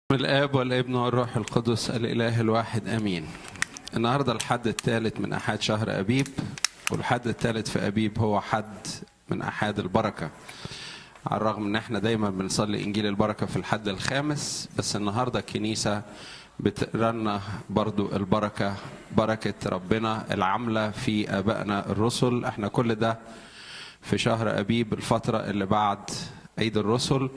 الآب والابن والروح القدس الإله الواحد آمين النهاردة الحد الثالث من أحد شهر أبيب والحد الثالث في أبيب هو حد من أحد البركة على الرغم ان احنا دايما بنصلي انجيل البركه في الحد الخامس بس النهارده الكنيسه بتقرنا برضو البركه بركه ربنا العامله في ابائنا الرسل احنا كل ده في شهر ابيب الفتره اللي بعد عيد الرسل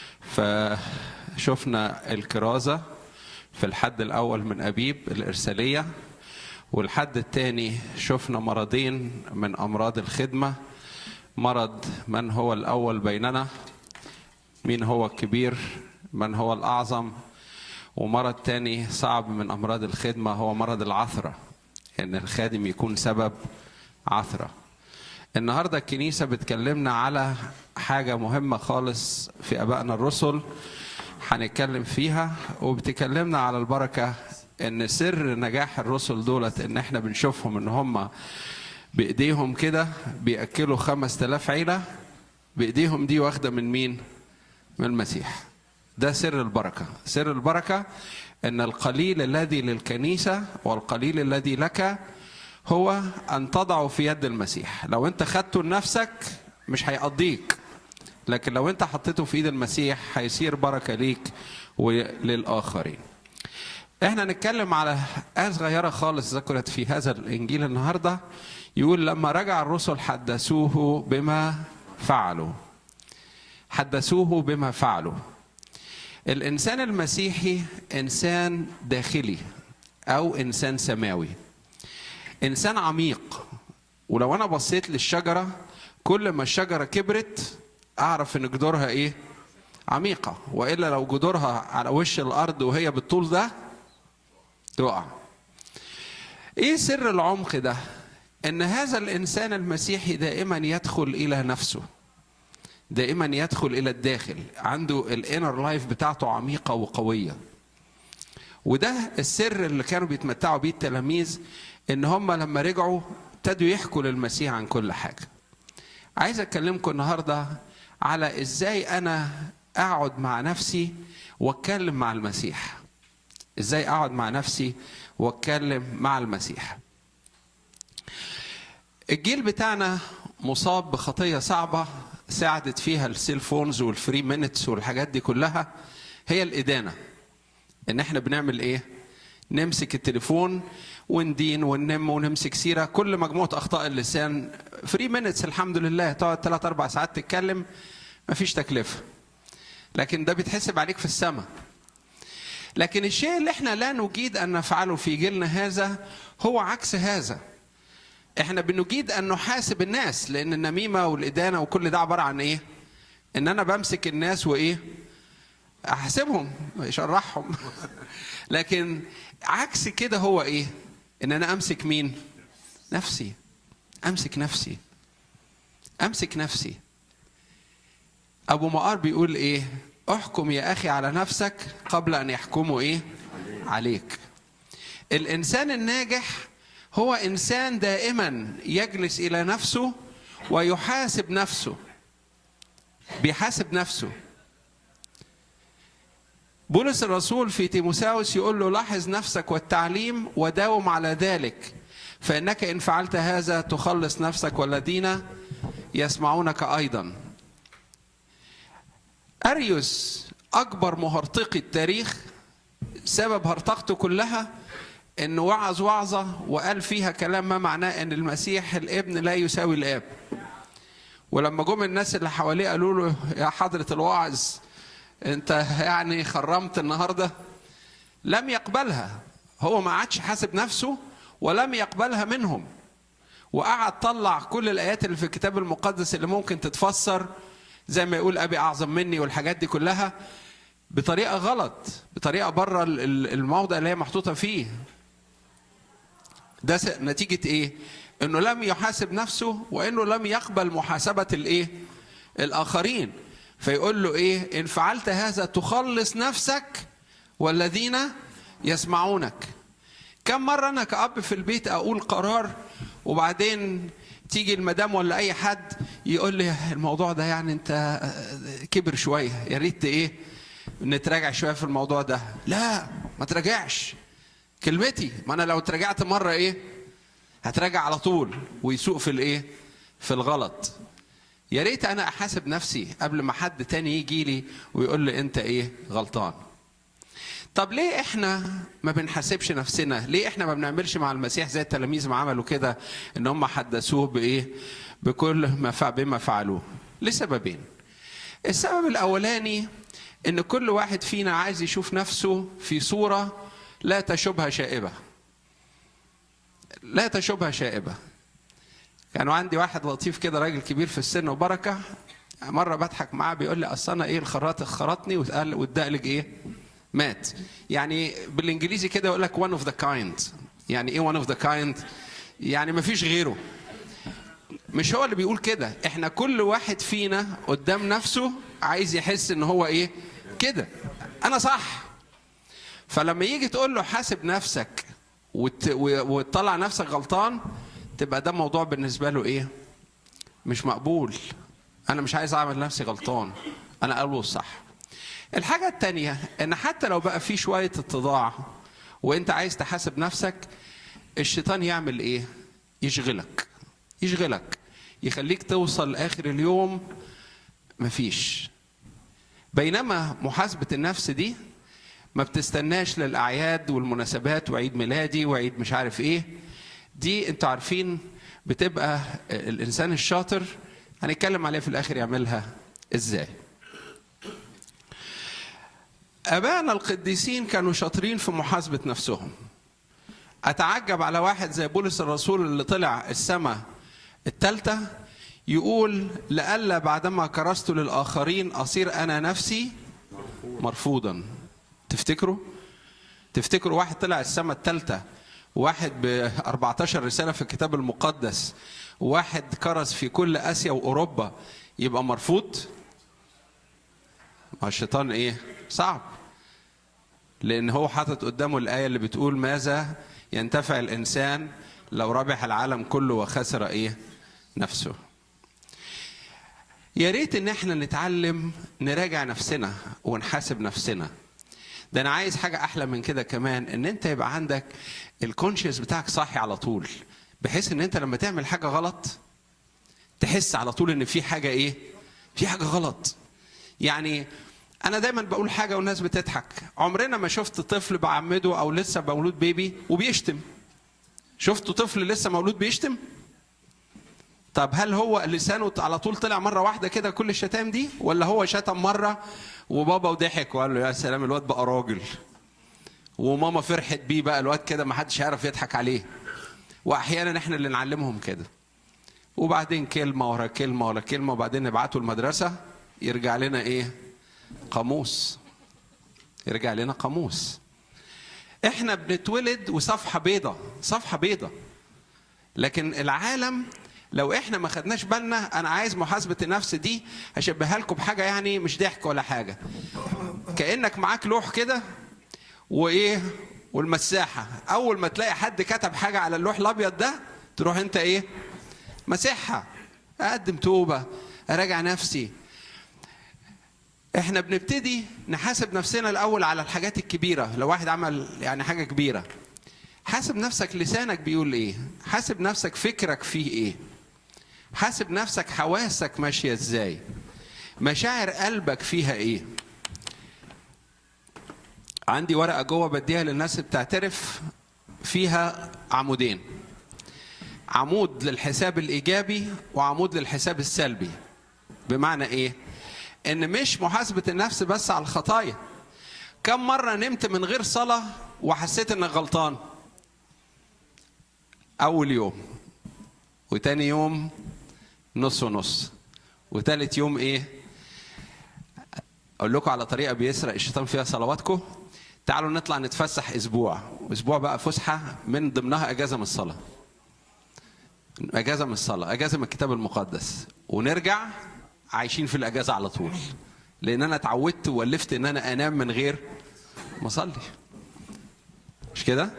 فشفنا الكرازه في الحد الاول من ابيب الارساليه والحد الثاني شفنا مرضين من امراض الخدمه مرض من هو الأول بيننا مين هو الكبير من هو الأعظم ومرض تاني صعب من أمراض الخدمة هو مرض العثرة إن الخادم يكون سبب عثرة النهاردة الكنيسة بتكلمنا على حاجة مهمة خالص في أبائنا الرسل هنتكلم فيها وبتكلمنا على البركة إن سر نجاح الرسل دولت إن إحنا بنشوفهم إن هم بايديهم كده بياكلوا خمس تلاف عيله بايديهم دي واخده من مين من المسيح ده سر البركه سر البركه ان القليل الذي للكنيسه والقليل الذي لك هو ان تضعه في يد المسيح لو انت خدته لنفسك مش هيقضيك لكن لو انت حطيته في ايد المسيح هيصير بركه ليك وللاخرين احنا نتكلم على آية صغيرة خالص ذكرت في هذا الإنجيل النهاردة يقول لما رجع الرسل حدثوه بما فعلوا حدثوه بما فعلوا الإنسان المسيحي إنسان داخلي أو إنسان سماوي إنسان عميق ولو أنا بصيت للشجرة كل ما الشجرة كبرت أعرف إن جذورها إيه؟ عميقة وإلا لو جذورها على وش الأرض وهي بالطول ده تقع ايه سر العمق ده ان هذا الانسان المسيحي دائما يدخل الى نفسه دائما يدخل الى الداخل عنده الانر لايف بتاعته عميقه وقويه وده السر اللي كانوا بيتمتعوا بيه التلاميذ ان هم لما رجعوا ابتدوا يحكوا للمسيح عن كل حاجه عايز اكلمكم النهارده على ازاي انا اقعد مع نفسي واتكلم مع المسيح ازاي اقعد مع نفسي واتكلم مع المسيح الجيل بتاعنا مصاب بخطيه صعبه ساعدت فيها السيل فونز والفري مينتس والحاجات دي كلها هي الادانه ان احنا بنعمل ايه نمسك التليفون وندين وننم ونمسك سيره كل مجموعه اخطاء اللسان فري مينتس الحمد لله تقعد 3 4 ساعات تتكلم مفيش تكلفه لكن ده بيتحسب عليك في السماء لكن الشيء اللي احنا لا نجيد ان نفعله في جيلنا هذا هو عكس هذا احنا بنجيد ان نحاسب الناس لان النميمه والادانه وكل ده عباره عن ايه ان انا بمسك الناس وايه احاسبهم اشرحهم لكن عكس كده هو ايه ان انا امسك مين نفسي امسك نفسي امسك نفسي ابو مقار بيقول ايه احكم يا اخي على نفسك قبل ان يحكموا ايه عليك الانسان الناجح هو انسان دائما يجلس الى نفسه ويحاسب نفسه بيحاسب نفسه بولس الرسول في تيموساوس يقول له لاحظ نفسك والتعليم وداوم على ذلك فانك ان فعلت هذا تخلص نفسك والذين يسمعونك ايضا أريوس أكبر مهرطقي التاريخ سبب هرطقته كلها إنه وعظ وعظة وقال فيها كلام ما معناه إن المسيح الابن لا يساوي الآب ولما جم الناس اللي حواليه قالوا له يا حضرة الواعظ أنت يعني خرمت النهاردة لم يقبلها هو ما عادش حاسب نفسه ولم يقبلها منهم وقعد طلع كل الآيات اللي في الكتاب المقدس اللي ممكن تتفسر زي ما يقول ابي اعظم مني والحاجات دي كلها بطريقه غلط بطريقه بره الموضع اللي هي محطوطه فيه ده نتيجه ايه انه لم يحاسب نفسه وانه لم يقبل محاسبه الايه الاخرين فيقول له ايه ان فعلت هذا تخلص نفسك والذين يسمعونك كم مره انا كاب في البيت اقول قرار وبعدين تيجي المدام ولا اي حد يقول لي الموضوع ده يعني انت كبر شويه يا ريت ايه نتراجع شويه في الموضوع ده لا ما تراجعش كلمتي ما انا لو تراجعت مره ايه هتراجع على طول ويسوق في الايه في الغلط يا ريت انا احاسب نفسي قبل ما حد تاني يجي لي ويقول لي انت ايه غلطان طب ليه احنا ما بنحاسبش نفسنا ليه احنا ما بنعملش مع المسيح زي التلاميذ ما عملوا كده ان هم حدثوه بايه بكل ما فع بما فعلوه لسببين السبب الاولاني ان كل واحد فينا عايز يشوف نفسه في صوره لا تشبه شائبه لا تشبه شائبه كانوا عندي واحد لطيف كده راجل كبير في السن وبركه مره بضحك معاه بيقول لي اصل انا ايه الخراط خرطني واتقال والدقلج ايه مات يعني بالانجليزي كده يقول لك one of the kind يعني ايه one of the kind يعني ما فيش غيره مش هو اللي بيقول كده احنا كل واحد فينا قدام نفسه عايز يحس ان هو ايه كده انا صح فلما يجي تقول له حاسب نفسك وت... وتطلع نفسك غلطان تبقى ده موضوع بالنسبه له ايه مش مقبول انا مش عايز اعمل نفسي غلطان انا قلبه الصح الحاجة التانية ان حتى لو بقى في شوية اتضاع وانت عايز تحاسب نفسك الشيطان يعمل ايه يشغلك يشغلك يخليك توصل لاخر اليوم مفيش بينما محاسبة النفس دي ما بتستناش للأعياد والمناسبات وعيد ميلادي وعيد مش عارف ايه دي انتوا عارفين بتبقى الإنسان الشاطر هنتكلم عليه في الآخر يعملها ازاي أبانا القديسين كانوا شاطرين في محاسبة نفسهم أتعجب على واحد زي بولس الرسول اللي طلع السماء التالتة يقول لألا بعدما كرست للآخرين أصير أنا نفسي مرفوضا تفتكروا؟ تفتكروا واحد طلع السماء التالتة واحد ب 14 رسالة في الكتاب المقدس واحد كرس في كل آسيا وأوروبا يبقى مرفوض؟ ما الشيطان إيه؟ صعب لأن هو حاطط قدامه الآية اللي بتقول ماذا ينتفع الإنسان لو ربح العالم كله وخسر إيه؟ نفسه. يا ريت إن إحنا نتعلم نراجع نفسنا ونحاسب نفسنا. ده أنا عايز حاجة أحلى من كده كمان إن أنت يبقى عندك الكونشيس بتاعك صاحي على طول بحيث إن أنت لما تعمل حاجة غلط تحس على طول إن في حاجة إيه؟ في حاجة غلط. يعني انا دايما بقول حاجه والناس بتضحك عمرنا ما شفت طفل بعمده او لسه مولود بيبي وبيشتم شفتوا طفل لسه مولود بيشتم طب هل هو لسانه على طول طلع مره واحده كده كل الشتام دي ولا هو شتم مره وبابا وضحك وقال له يا سلام الواد بقى راجل وماما فرحت بيه بقى الواد كده ما حدش هيعرف يضحك عليه واحيانا احنا اللي نعلمهم كده وبعدين كلمه ورا كلمه ورا كلمه وبعدين نبعته المدرسه يرجع لنا ايه قاموس يرجع لنا قاموس احنا بنتولد وصفحه بيضة صفحه بيضة لكن العالم لو احنا ما خدناش بالنا انا عايز محاسبه النفس دي هشبهها لكم بحاجه يعني مش ضحك ولا حاجه كانك معاك لوح كده وايه والمساحه اول ما تلاقي حد كتب حاجه على اللوح الابيض ده تروح انت ايه مسحها اقدم توبه اراجع نفسي احنا بنبتدي نحاسب نفسنا الاول على الحاجات الكبيره لو واحد عمل يعني حاجه كبيره حاسب نفسك لسانك بيقول ايه حاسب نفسك فكرك فيه ايه حاسب نفسك حواسك ماشيه ازاي مشاعر قلبك فيها ايه عندي ورقه جوه بديها للناس بتعترف فيها عمودين عمود للحساب الايجابي وعمود للحساب السلبي بمعنى ايه ان مش محاسبه النفس بس على الخطايا كم مره نمت من غير صلاه وحسيت انك غلطان اول يوم وتاني يوم نص ونص وتالت يوم ايه اقول لكم على طريقه بيسرق الشيطان فيها صلواتكم تعالوا نطلع نتفسح اسبوع اسبوع بقى فسحه من ضمنها اجازه من الصلاه اجازه من الصلاه اجازه من الكتاب المقدس ونرجع عايشين في الاجازه على طول لان انا اتعودت والفت ان انا انام من غير ما اصلي مش كده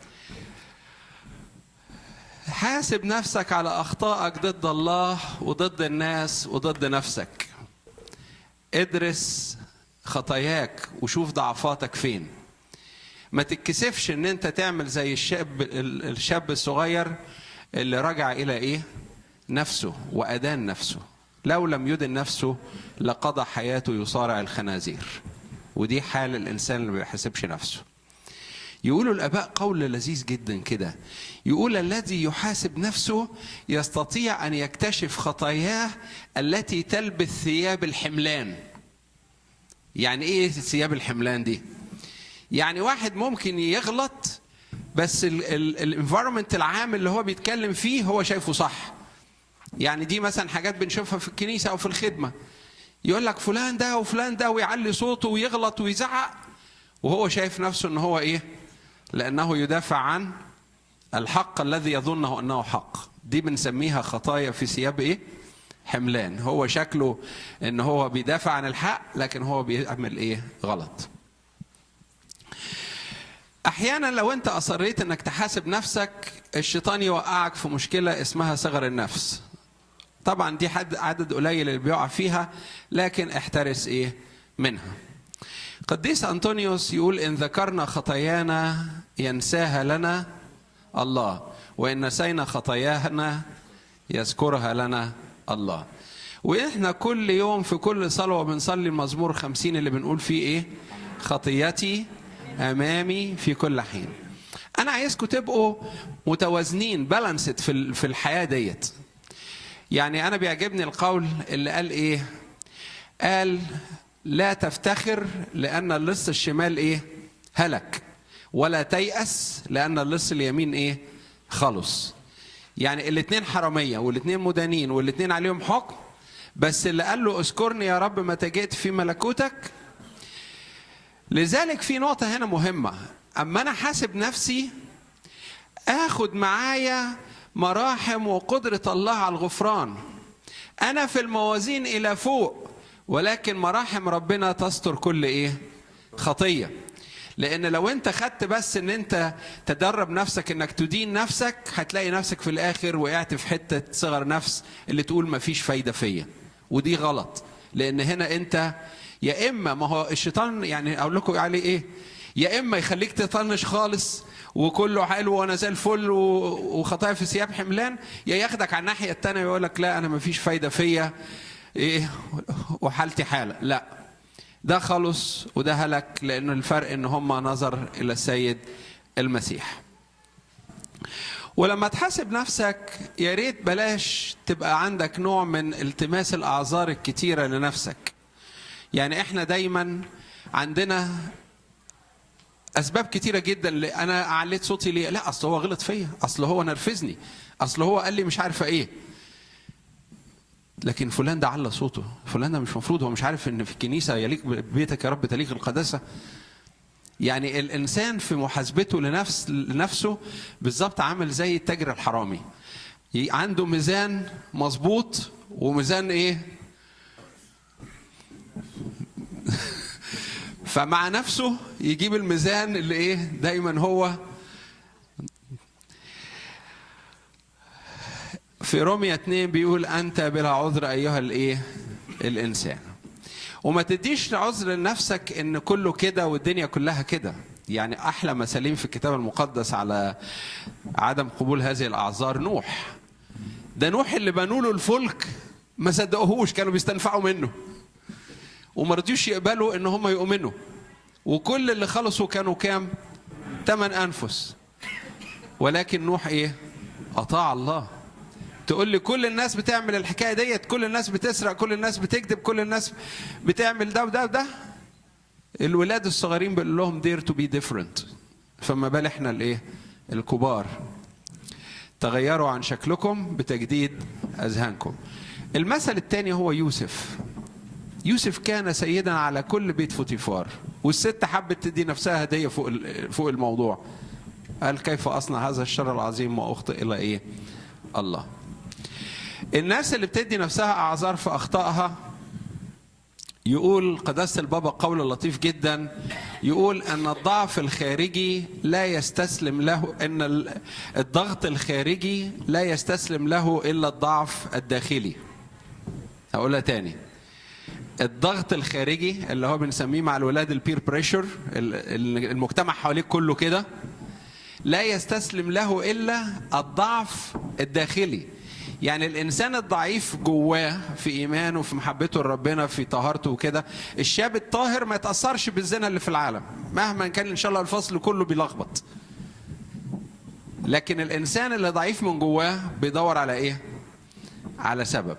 حاسب نفسك على اخطائك ضد الله وضد الناس وضد نفسك ادرس خطاياك وشوف ضعفاتك فين ما تتكسفش ان انت تعمل زي الشاب الشاب الصغير اللي رجع الى ايه نفسه وادان نفسه لو لم يدن نفسه لقضى حياته يصارع الخنازير ودي حال الانسان اللي ما بيحسبش نفسه يقولوا الاباء قول لذيذ جدا كده يقول الذي يحاسب نفسه يستطيع ان يكتشف خطاياه التي تلبس ثياب الحملان يعني ايه ثياب الحملان دي يعني واحد ممكن يغلط بس الانفايرمنت العام اللي هو بيتكلم فيه هو شايفه صح يعني دي مثلا حاجات بنشوفها في الكنيسه او في الخدمه يقول لك فلان ده وفلان ده ويعلي صوته ويغلط ويزعق وهو شايف نفسه ان هو ايه لانه يدافع عن الحق الذي يظنه انه حق دي بنسميها خطايا في ثياب ايه حملان هو شكله ان هو بيدافع عن الحق لكن هو بيعمل ايه غلط احيانا لو انت اصريت انك تحاسب نفسك الشيطان يوقعك في مشكله اسمها صغر النفس طبعا دي حد عدد قليل اللي بيقع فيها لكن احترس ايه منها قديس انطونيوس يقول ان ذكرنا خطايانا ينساها لنا الله وان نسينا خطايانا يذكرها لنا الله واحنا كل يوم في كل صلوه بنصلي المزمور خمسين اللي بنقول فيه ايه خطيتي امامي في كل حين انا عايزكم تبقوا متوازنين بالانسد في في الحياه ديت يعني انا بيعجبني القول اللي قال ايه قال لا تفتخر لان اللص الشمال ايه هلك ولا تيأس لان اللص اليمين ايه خلص يعني الاثنين حراميه والاثنين مدانين والاثنين عليهم حكم بس اللي قال له اذكرني يا رب متى جئت في ملكوتك لذلك في نقطة هنا مهمة أما أنا حاسب نفسي آخد معايا مراحم وقدرة الله على الغفران أنا في الموازين إلى فوق ولكن مراحم ربنا تستر كل إيه خطية لأن لو أنت خدت بس إن أنت تدرب نفسك إنك تدين نفسك هتلاقي نفسك في الآخر وقعت في حتة صغر نفس اللي تقول مفيش فايدة فيا ودي غلط لأن هنا أنت يا اما ما هو الشيطان يعني اقول لكم عليه ايه يا اما يخليك تطنش خالص وكله حلو وانا زي الفل وخطايا في ثياب حملان يا ياخدك على الناحيه الثانيه ويقول لك لا انا ما فيش فايده فيا ايه وحالتي حاله لا ده خلص وده هلك لان الفرق ان هم نظر الى السيد المسيح ولما تحاسب نفسك يا ريت بلاش تبقى عندك نوع من التماس الاعذار الكتيره لنفسك يعني احنا دايما عندنا اسباب كتيره جدا اللي انا عليت صوتي ليه لا اصل هو غلط فيا اصل هو نرفزني اصل هو قال لي مش عارفه ايه لكن فلان ده على صوته فلان ده مش مفروض هو مش عارف ان في الكنيسه يليق بيتك يا رب تليق القداسه يعني الانسان في محاسبته لنفس لنفسه بالظبط عامل زي التاجر الحرامي عنده ميزان مظبوط وميزان ايه فمع نفسه يجيب الميزان اللي ايه دايما هو في رومية 2 بيقول أنت بلا عذر أيها الإيه؟ الإنسان. وما تديش عذر لنفسك إن كله كده والدنيا كلها كده. يعني أحلى مثالين في الكتاب المقدس على عدم قبول هذه الأعذار نوح. ده نوح اللي بنوا له الفلك ما صدقوهوش كانوا بيستنفعوا منه. وما رضيوش يقبلوا ان هم يؤمنوا وكل اللي خلصوا كانوا كام ثمان انفس ولكن نوح ايه اطاع الله تقول لي كل الناس بتعمل الحكايه ديت كل الناس بتسرق كل الناس بتكذب كل الناس بتعمل ده وده وده الولاد الصغيرين بيقول لهم دير تو بي ديفرنت فما بال احنا الايه الكبار تغيروا عن شكلكم بتجديد اذهانكم المثل الثاني هو يوسف يوسف كان سيدا على كل بيت فوتيفار والست حبت تدي نفسها هديه فوق فوق الموضوع قال كيف اصنع هذا الشر العظيم واخطئ الى ايه الله الناس اللي بتدي نفسها اعذار في اخطائها يقول قداسة البابا قول لطيف جدا يقول أن الضعف الخارجي لا يستسلم له أن الضغط الخارجي لا يستسلم له إلا الضعف الداخلي هقولها تاني الضغط الخارجي اللي هو بنسميه مع الولاد البير بريشر المجتمع حواليك كله كده لا يستسلم له الا الضعف الداخلي يعني الانسان الضعيف جواه في ايمانه في محبته لربنا في طهارته وكده الشاب الطاهر ما يتاثرش بالزنا اللي في العالم مهما كان ان شاء الله الفصل كله بيلخبط لكن الانسان اللي ضعيف من جواه بيدور على ايه على سبب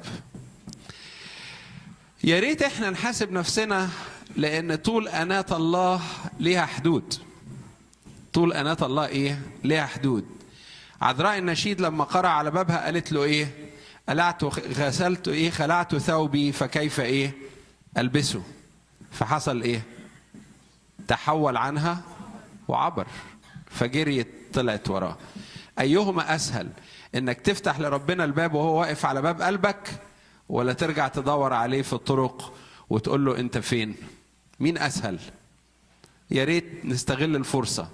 يا ريت احنا نحاسب نفسنا لان طول اناه الله ليها حدود طول اناه الله ايه ليها حدود عذراء النشيد لما قرأ على بابها قالت له ايه قلعت غسلت ايه خلعت ثوبي فكيف ايه البسه فحصل ايه تحول عنها وعبر فجريت طلعت وراه ايهما اسهل انك تفتح لربنا الباب وهو واقف على باب قلبك ولا ترجع تدور عليه في الطرق وتقول له انت فين مين اسهل يا ريت نستغل الفرصه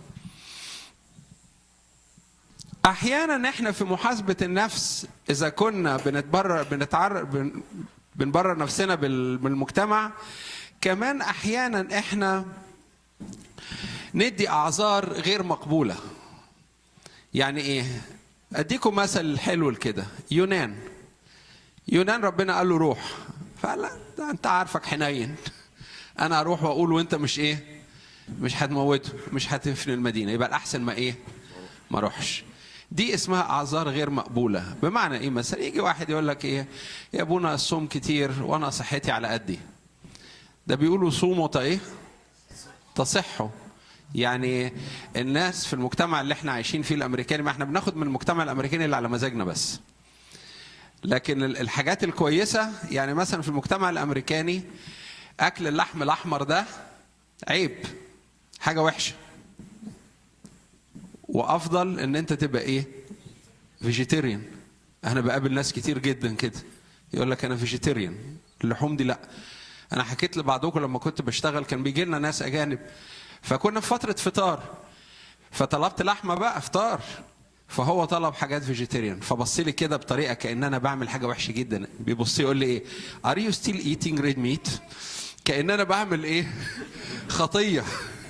احيانا احنا في محاسبه النفس اذا كنا بنتبرر بنتعر بن بنبرر نفسنا بالمجتمع كمان احيانا احنا ندي اعذار غير مقبوله يعني ايه اديكم مثل حلو كده يونان يونان ربنا قال له روح فقال لا انت عارفك حنين انا اروح واقول وانت مش ايه مش هتموته مش هتفني المدينه يبقى الاحسن ما ايه ما اروحش دي اسمها اعذار غير مقبوله بمعنى ايه مثلا يجي واحد يقول لك ايه يا ابونا الصوم كتير وانا صحتي على قدي ده بيقولوا صوموا ايه تصحوا يعني الناس في المجتمع اللي احنا عايشين فيه الامريكاني ما احنا بناخد من المجتمع الامريكاني اللي على مزاجنا بس لكن الحاجات الكويسه يعني مثلا في المجتمع الامريكاني اكل اللحم الاحمر ده عيب حاجه وحشه وافضل ان انت تبقى ايه فيجيتيريان انا بقابل ناس كتير جدا كده يقول لك انا فيجيتيريان اللحوم دي لا انا حكيت لبعضكم لما كنت بشتغل كان بيجي لنا ناس اجانب فكنا في فتره فطار فطلبت لحمه بقى فطار فهو طلب حاجات فيجيتيريان فبص لي كده بطريقه كان انا بعمل حاجه وحشه جدا بيبص يقول لي ايه ار يو ستيل ايتينج ريد ميت كان انا بعمل ايه خطيه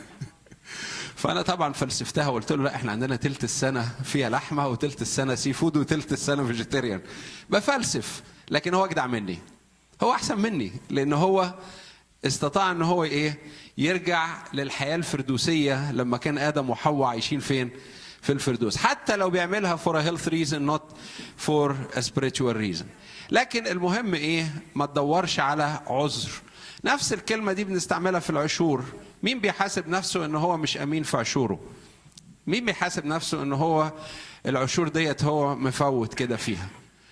فانا طبعا فلسفتها وقلت له لا احنا عندنا تلت السنه فيها لحمه وتلت السنه سي فود وتلت السنه فيجيتيريان بفلسف لكن هو اجدع مني هو احسن مني لان هو استطاع ان هو ايه يرجع للحياه الفردوسيه لما كان ادم وحواء عايشين فين في الفردوس حتى لو بيعملها for a health reason not for a spiritual reason لكن المهم ايه ما تدورش على عذر نفس الكلمة دي بنستعملها في العشور مين بيحاسب نفسه ان هو مش امين في عشوره مين بيحاسب نفسه ان هو العشور ديت هو مفوت كده فيها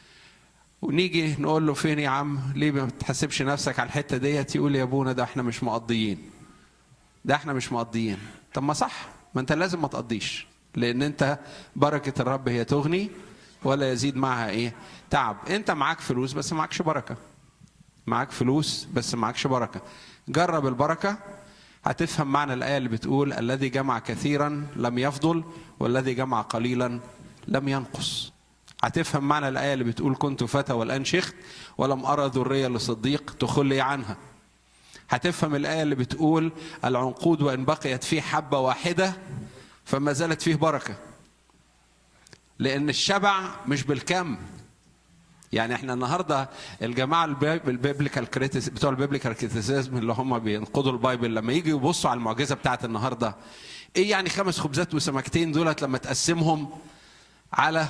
ونيجي نقول له فين يا عم ليه ما بتحاسبش نفسك على الحته ديت يقول يا ابونا ده احنا مش مقضيين ده احنا مش مقضيين طب ما صح ما انت لازم ما تقضيش لان انت بركه الرب هي تغني ولا يزيد معها ايه تعب انت معاك فلوس بس معكش بركه معاك فلوس بس معكش بركه جرب البركه هتفهم معنى الايه اللي بتقول الذي جمع كثيرا لم يفضل والذي جمع قليلا لم ينقص هتفهم معنى الآية اللي بتقول كنت فتى والآن شيخت ولم أرى ذرية لصديق تخلي عنها هتفهم الآية اللي بتقول العنقود وإن بقيت فيه حبة واحدة فما زالت فيه بركة لأن الشبع مش بالكم يعني احنا النهارده الجماعه البيبليكال بتوع البيبليكال كريتيسيزم اللي هم بينقضوا البايبل لما يجوا يبصوا على المعجزه بتاعت النهارده ايه يعني خمس خبزات وسمكتين دولت لما تقسمهم على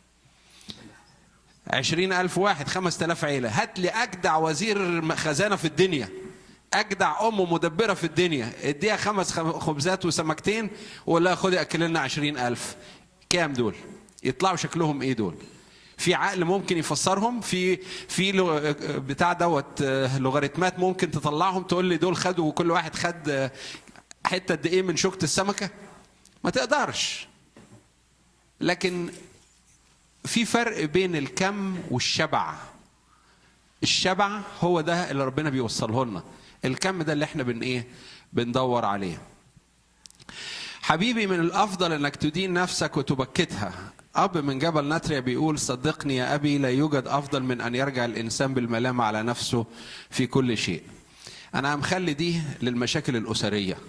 عشرين ألف واحد خمس تلاف عيلة هات لي أجدع وزير خزانة في الدنيا أجدع أم مدبرة في الدنيا اديها خمس خبزات وسمكتين ولا خدي أكل لنا عشرين ألف كام دول يطلعوا شكلهم إيه دول في عقل ممكن يفسرهم في في بتاع دوت لوغاريتمات ممكن تطلعهم تقول لي دول خدوا وكل واحد خد حته قد ايه من شوكه السمكه ما تقدرش لكن في فرق بين الكم والشبع الشبع هو ده اللي ربنا بيوصله لنا الكم ده اللي احنا بن ايه بندور عليه حبيبي من الافضل انك تدين نفسك وتبكتها اب من جبل نتريا بيقول صدقني يا ابي لا يوجد افضل من ان يرجع الانسان بالملامه على نفسه في كل شيء انا مخلي دي للمشاكل الاسريه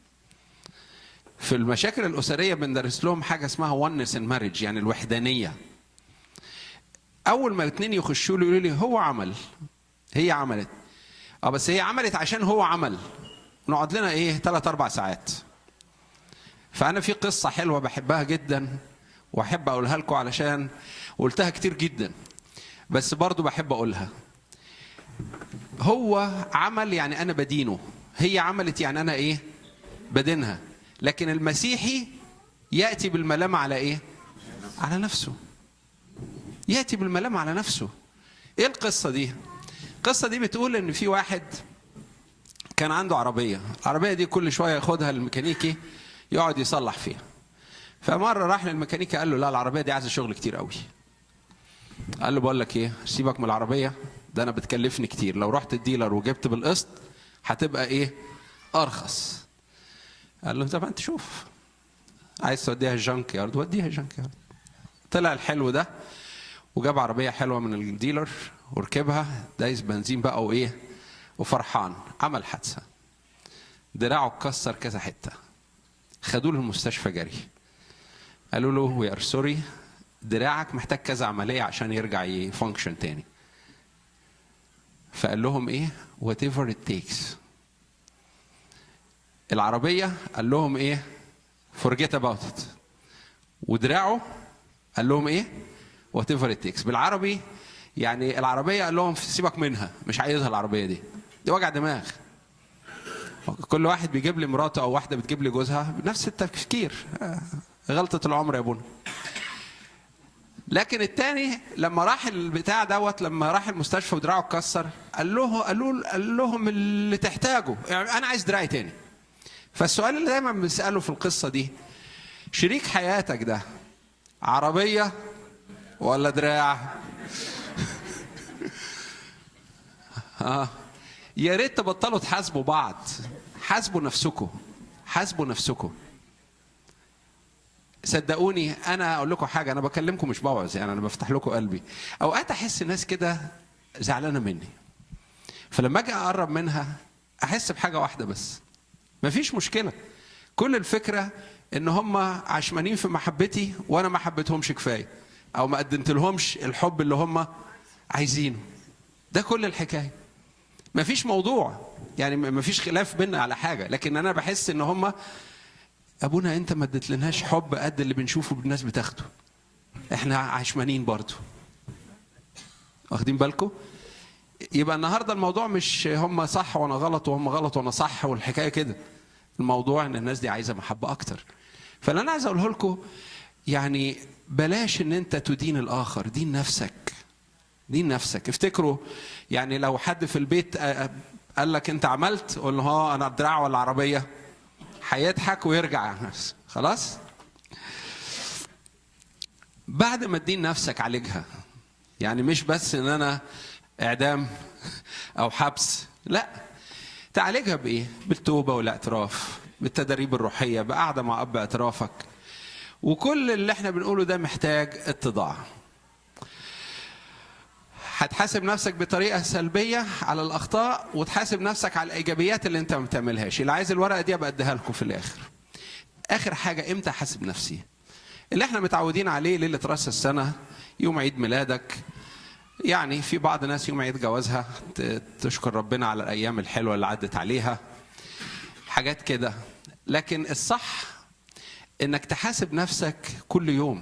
في المشاكل الاسريه بندرس لهم حاجه اسمها oneness in marriage يعني الوحدانيه اول ما الاثنين يخشوا لي يقولوا لي هو عمل هي عملت اه بس هي عملت عشان هو عمل نقعد لنا ايه ثلاث اربع ساعات فانا في قصه حلوه بحبها جدا واحب اقولها لكم علشان قلتها كتير جدا بس برضو بحب اقولها هو عمل يعني انا بدينه هي عملت يعني انا ايه بدينها لكن المسيحي ياتي بالملامه على ايه على نفسه ياتي بالملامه على نفسه ايه القصه دي القصه دي بتقول ان في واحد كان عنده عربيه العربيه دي كل شويه ياخدها الميكانيكي يقعد يصلح فيها فمره راح للميكانيكي قال له لا العربيه دي عايزه شغل كتير قوي قال له بقول لك ايه سيبك من العربيه ده انا بتكلفني كتير لو رحت الديلر وجبت بالقسط هتبقى ايه ارخص قال له طب انت شوف عايز توديها الجنك يارد وديها الجنك يارد طلع الحلو ده وجاب عربيه حلوه من الديلر وركبها دايس بنزين بقى وايه وفرحان عمل حادثه دراعه اتكسر كذا حته خدوه المستشفى جري قالوا له وي ار سوري دراعك محتاج كذا عمليه عشان يرجع يفانكشن تاني فقال لهم ايه وات ايفر ات تيكس العربيه قال لهم ايه فورجيت اباوت ات ودراعه قال لهم ايه وات ايفر ات تيكس بالعربي يعني العربيه قال لهم سيبك منها مش عايزها العربيه دي دي وجع دماغ كل واحد بيجيب لي مراته او واحده بتجيب لي جوزها بنفس التفكير غلطه العمر يا ابونا لكن التاني لما راح البتاع دوت لما راح المستشفى ودراعه اتكسر قال له قالوا قال لهم اللي تحتاجه يعني انا عايز دراعي تاني فالسؤال اللي دايما بنساله في القصه دي شريك حياتك ده عربيه ولا دراع اه يا ريت تبطلوا تحاسبوا بعض حاسبوا نفسكم حاسبوا نفسكم صدقوني انا اقول لكم حاجه انا بكلمكم مش بوعظ يعني انا بفتح لكم قلبي اوقات احس ناس كده زعلانه مني فلما اجي اقرب منها احس بحاجه واحده بس مفيش مشكله كل الفكره ان هم عشمانين في محبتي وانا ما حبيتهمش كفايه او ما قدمت لهمش الحب اللي هم عايزينه ده كل الحكايه مفيش موضوع يعني مفيش خلاف بينا على حاجه لكن انا بحس ان هم ابونا انت ما اديتلناش حب قد اللي بنشوفه الناس بتاخده احنا عشمانين برضو واخدين بالكم يبقى النهارده الموضوع مش هم صح وانا غلط وهم غلط وانا صح والحكايه كده الموضوع ان الناس دي عايزه محبه اكتر فاللي انا عايز اقوله لكم يعني بلاش ان انت تدين الاخر دين نفسك دين نفسك افتكروا يعني لو حد في البيت قال لك انت عملت قول له ها انا الدراع ولا العربيه هيضحك ويرجع خلاص بعد ما تدين نفسك عالجها يعني مش بس ان انا اعدام او حبس لا تعالجها بايه بالتوبه والاعتراف بالتدريب الروحيه بقعده مع اب اعترافك وكل اللي احنا بنقوله ده محتاج اتضاع هتحاسب نفسك بطريقه سلبيه على الاخطاء وتحاسب نفسك على الايجابيات اللي انت ما بتعملهاش اللي عايز الورقه دي ابقى اديها لكم في الاخر اخر حاجه امتى احاسب نفسي اللي احنا متعودين عليه ليله راس السنه يوم عيد ميلادك يعني في بعض الناس يوم عيد جوازها تشكر ربنا على الايام الحلوه اللي عدت عليها حاجات كده لكن الصح انك تحاسب نفسك كل يوم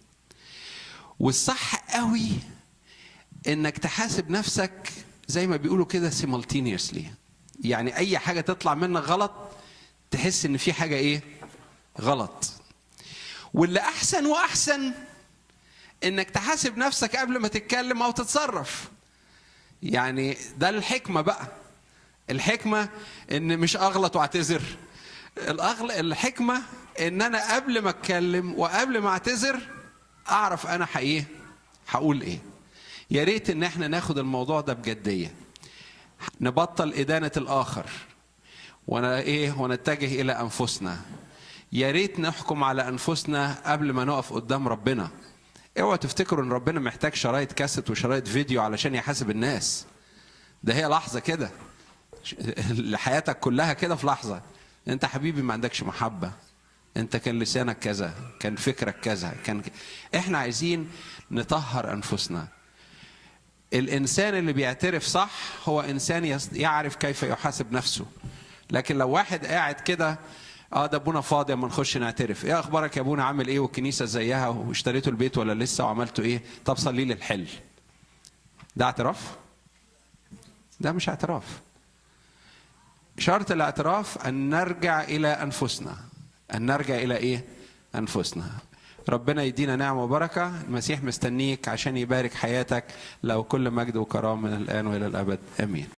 والصح قوي انك تحاسب نفسك زي ما بيقولوا كده سيمالتينيوسلي يعني اي حاجه تطلع منك غلط تحس ان في حاجه ايه غلط واللي احسن واحسن انك تحاسب نفسك قبل ما تتكلم او تتصرف يعني ده الحكمه بقى الحكمه ان مش اغلط واعتذر الأغل... الحكمه ان انا قبل ما اتكلم وقبل ما اعتذر اعرف انا حقيقي هقول ايه يا ريت ان احنا ناخد الموضوع ده بجديه نبطل ادانه الاخر وانا ايه ونتجه الى انفسنا يا ريت نحكم على انفسنا قبل ما نقف قدام ربنا اوعوا تفتكروا ان ربنا محتاج شرايط كاسيت وشرايط فيديو علشان يحاسب الناس ده هي لحظه كده حياتك كلها كده في لحظه انت حبيبي ما عندكش محبه انت كان لسانك كذا كان فكرك كذا كان ك... احنا عايزين نطهر انفسنا الانسان اللي بيعترف صح هو انسان يص- يعرف كيف يحاسب نفسه لكن لو واحد قاعد كده اه ده ابونا فاضي اما نخش نعترف ايه اخبارك يا ابونا عامل ايه والكنيسه زيها واشتريتوا البيت ولا لسه وعملتوا ايه طب صلي لي الحل ده اعتراف ده مش اعتراف شرط الاعتراف ان نرجع الى انفسنا ان نرجع الى ايه انفسنا ربنا يدينا نعمه وبركه المسيح مستنيك عشان يبارك حياتك لو كل مجد وكرامه من الان والى الابد امين